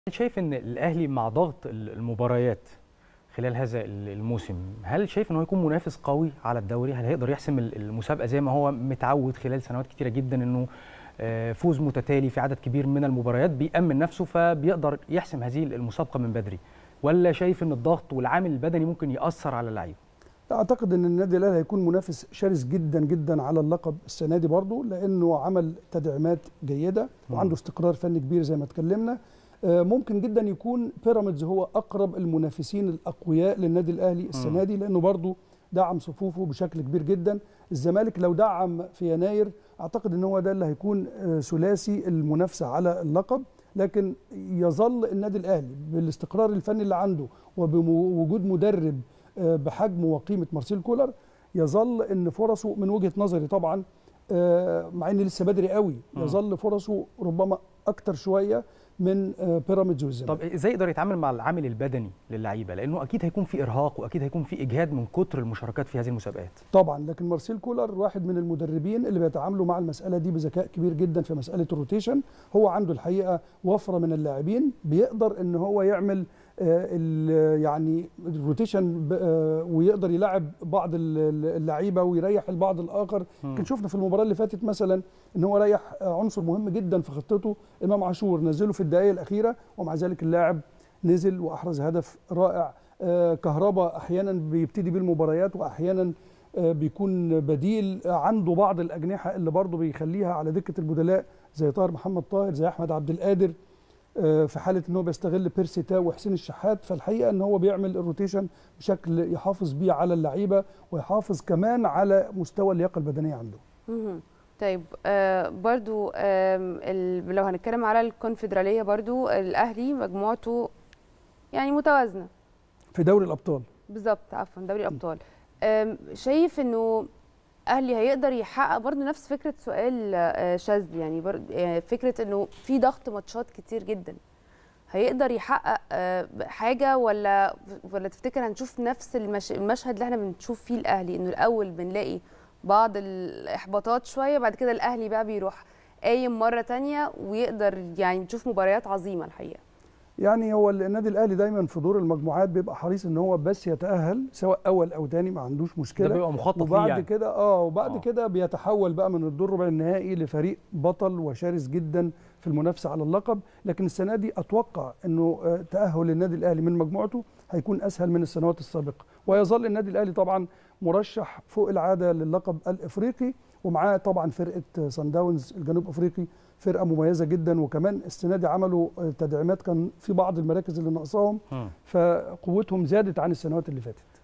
هل شايف ان الاهلي مع ضغط المباريات خلال هذا الموسم هل شايف ان هو يكون منافس قوي على الدوري هل هيقدر يحسم المسابقه زي ما هو متعود خلال سنوات كتيره جدا انه فوز متتالي في عدد كبير من المباريات بيأمن نفسه فبيقدر يحسم هذه المسابقه من بدري ولا شايف ان الضغط والعامل البدني ممكن يأثر على اللعيبه اعتقد ان النادي الاهلي هيكون منافس شرس جدا جدا على اللقب السنه دي برضه لانه عمل تدعيمات جيده وعنده استقرار فني كبير زي ما اتكلمنا ممكن جدا يكون بيراميدز هو اقرب المنافسين الاقوياء للنادي الاهلي السنه دي لانه برضه دعم صفوفه بشكل كبير جدا الزمالك لو دعم في يناير اعتقد ان هو ده اللي هيكون ثلاثي المنافسه على اللقب لكن يظل النادي الاهلي بالاستقرار الفني اللي عنده وبوجود مدرب بحجم وقيمه مارسيل كولر يظل ان فرصه من وجهه نظري طبعا مع ان لسه بدري قوي يظل فرصه ربما اكتر شويه من بيراميدز والزمالك طب ازاي يقدر يتعامل مع العامل البدني للعيبه لانه اكيد هيكون في ارهاق واكيد هيكون في اجهاد من كتر المشاركات في هذه المسابقات طبعا لكن مارسيل كولر واحد من المدربين اللي بيتعاملوا مع المساله دي بذكاء كبير جدا في مساله الروتيشن هو عنده الحقيقه وفره من اللاعبين بيقدر ان هو يعمل يعني الروتيشن ويقدر يلعب بعض اللعيبه ويريح البعض الاخر يمكن شفنا في المباراه اللي فاتت مثلا ان هو ريح عنصر مهم جدا في خطته امام عاشور نزله في الدقائق الاخيره ومع ذلك اللاعب نزل واحرز هدف رائع كهربا احيانا بيبتدي بالمباريات واحيانا بيكون بديل عنده بعض الاجنحه اللي برضه بيخليها على دكه البدلاء زي طاهر محمد طاهر زي احمد عبد القادر في حاله ان هو بيستغل بيرسي تاو وحسين الشحات فالحقيقه ان هو بيعمل الروتيشن بشكل يحافظ بيه على اللعيبه ويحافظ كمان على مستوى اللياقه البدنيه عنده. طيب آه برضو آه لو هنتكلم على الكونفدراليه برضو الاهلي مجموعته يعني متوازنه في دوري الابطال بالظبط عفوا دوري الابطال شايف انه اهلي هيقدر يحقق برضه نفس فكره سؤال شاذلي يعني برضه فكره انه في ضغط ماتشات كتير جدا هيقدر يحقق حاجه ولا ولا تفتكر هنشوف نفس المش... المشهد اللي احنا بنشوف فيه الاهلي انه الاول بنلاقي بعض الاحباطات شويه بعد كده الاهلي بقى بيروح قايم مره تانية ويقدر يعني نشوف مباريات عظيمه الحقيقه يعني هو النادي الاهلي دايما في دور المجموعات بيبقى حريص ان هو بس يتاهل سواء اول او ثاني ما عندوش مشكله ده بيبقى مخطط وبعد يعني. كده اه وبعد كده بيتحول بقى من الدور ربع النهائي لفريق بطل وشرس جدا في المنافسه على اللقب لكن السنه دي اتوقع انه تاهل النادي الاهلي من مجموعته هيكون اسهل من السنوات السابقه ويظل النادي الاهلي طبعا مرشح فوق العاده للقب الافريقي ومعاه طبعا فرقه سان داونز الجنوب افريقي فرقه مميزه جدا وكمان السنه دي عملوا تدعيمات كان في بعض المراكز اللي ناقصاهم فقوتهم زادت عن السنوات اللي فاتت